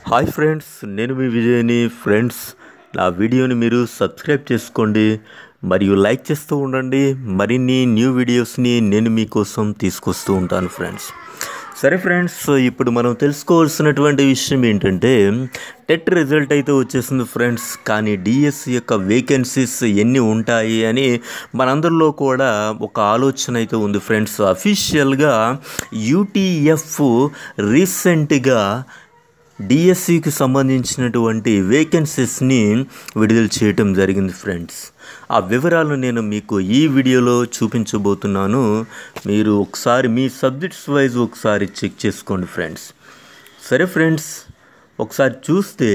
hi friends నేను మీ విజయ్ని friends నా వీడియోని మీరు సబ్స్క్రైబ్ చేసుకోండి మరియు లైక్ చేస్తూ ఉండండి మరిన్ని న్యూ వీడియోస్ని నేను మీకోసం తీసుకొస్తూ ఉంటాను ఫ్రెండ్స్ సరే ఫ్రెండ్స్ ఇప్పుడు మనం తెలుసుకోవాల్సినటువంటి విషయం ఏంటంటే టెట్ రిజల్ట్ అయితే వచ్చేసింది ఫ్రెండ్స్ కానీ డిఎస్సి యొక్క వేకెన్సీస్ ఎన్ని ఉంటాయి అని మనందరిలో కూడా ఒక ఆలోచన అయితే ఉంది ఫ్రెండ్స్ అఫీషియల్గా యూటీఎఫ్ రీసెంట్గా డిఎస్సికి సంబంధించినటువంటి వేకెన్సీస్ని విడుదల చేయటం జరిగింది ఫ్రెండ్స్ ఆ వివరాలు నేను మీకు ఈ వీడియోలో చూపించబోతున్నాను మీరు ఒకసారి మీ సబ్జెక్ట్స్ వైజ్ ఒకసారి చెక్ చేసుకోండి ఫ్రెండ్స్ సరే ఫ్రెండ్స్ ఒకసారి చూస్తే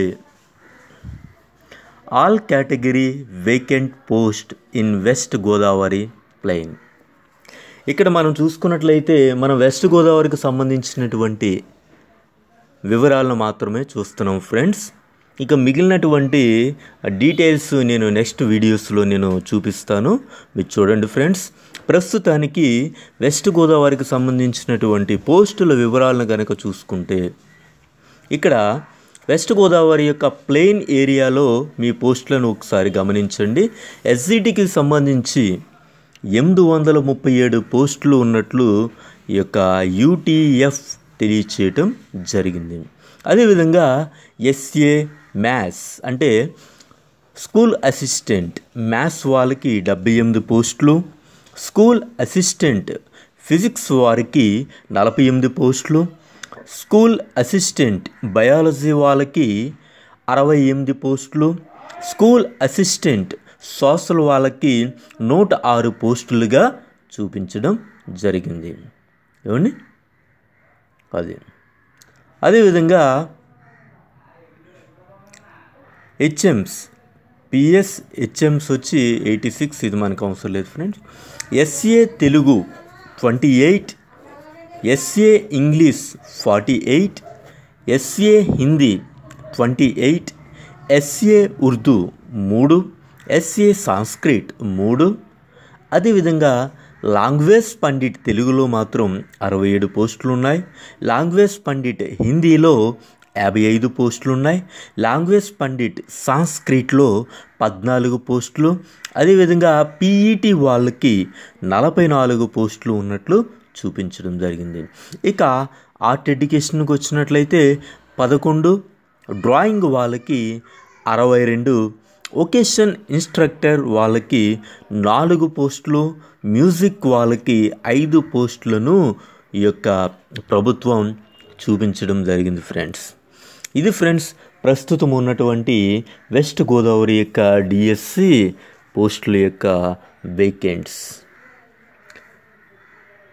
all category vacant post in West Godavari plain ఇక్కడ మనం చూసుకున్నట్లయితే మన వెస్ట్ గోదావరికి సంబంధించినటువంటి వివరాలను మాత్రమే చూస్తున్నాం ఫ్రెండ్స్ ఇక మిగిలినటువంటి డీటెయిల్స్ నేను నెక్స్ట్ వీడియోస్లో నేను చూపిస్తాను మీరు చూడండి ఫ్రెండ్స్ ప్రస్తుతానికి వెస్ట్ గోదావరికి సంబంధించినటువంటి పోస్టుల వివరాలను కనుక చూసుకుంటే ఇక్కడ వెస్ట్ గోదావరి యొక్క ప్లెయిన్ ఏరియాలో మీ పోస్టులను ఒకసారి గమనించండి ఎస్జిటికి సంబంధించి ఎనిమిది వందల ముప్పై ఏడు పోస్టులు ఉన్నట్లు ఈ యొక్క యూటీఎఫ్ తెలియచేయటం జరిగింది అదేవిధంగా ఎస్ఏ మ్యాథ్స్ అంటే స్కూల్ అసిస్టెంట్ మ్యాథ్స్ వాళ్ళకి డెబ్బై ఎనిమిది పోస్టులు స్కూల్ అసిస్టెంట్ ఫిజిక్స్ వారికి నలభై ఎనిమిది పోస్టులు స్కూల్ అసిస్టెంట్ బయాలజీ వాళ్ళకి అరవై ఎనిమిది పోస్టులు స్కూల్ అసిస్టెంట్ సోషల్ వాళ్ళకి నూట ఆరు పోస్టులుగా చూపించడం జరిగింది ఏమండి అది అదేవిధంగా హెచ్ఎమ్స్ పిఎస్ హెచ్ఎమ్స్ వచ్చి ఎయిటీ సిక్స్ ఇది మనకు అవసరం లేదు friends SA Telugu twenty eight SA English forty eight SA Hindi twenty eight SA Urdu మూడు ఎస్ఏ సాంస్క్రిట్ మూడు అదేవిధంగా లాంగ్వేజ్ పండిట్ తెలుగులో మాత్రం అరవై ఏడు పోస్టులు ఉన్నాయి లాంగ్వేజ్ పండిట్ హిందీలో యాభై ఐదు పోస్టులు ఉన్నాయి లాంగ్వేజ్ పండిట్ సాంస్క్రిట్లో పద్నాలుగు పోస్టులు అదేవిధంగా పీఈటీ వాళ్ళకి నలభై నాలుగు పోస్టులు ఉన్నట్లు చూపించడం జరిగింది ఇక ఆర్ట్ ఎడ్యుకేషన్కి వచ్చినట్లయితే పదకొండు డ్రాయింగ్ వాళ్ళకి అరవై రెండు ఒకేషన్ ఇన్స్ట్రక్టర్ వాళ్ళకి నాలుగు పోస్టులు మ్యూజిక్ వాళ్ళకి ఐదు పోస్టులను ఈ యొక్క ప్రభుత్వం చూపించడం జరిగింది ఫ్రెండ్స్ ఇది ఫ్రెండ్స్ ప్రస్తుతం ఉన్నటువంటి వెస్ట్ గోదావరి యొక్క డిఎస్సి పోస్టుల యొక్క వేకెంట్స్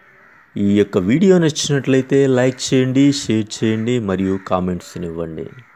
ఈ యొక్క వీడియో నచ్చినట్లయితే లైక్ చేయండి షేర్ చేయండి మరియు కామెంట్స్ని ఇవ్వండి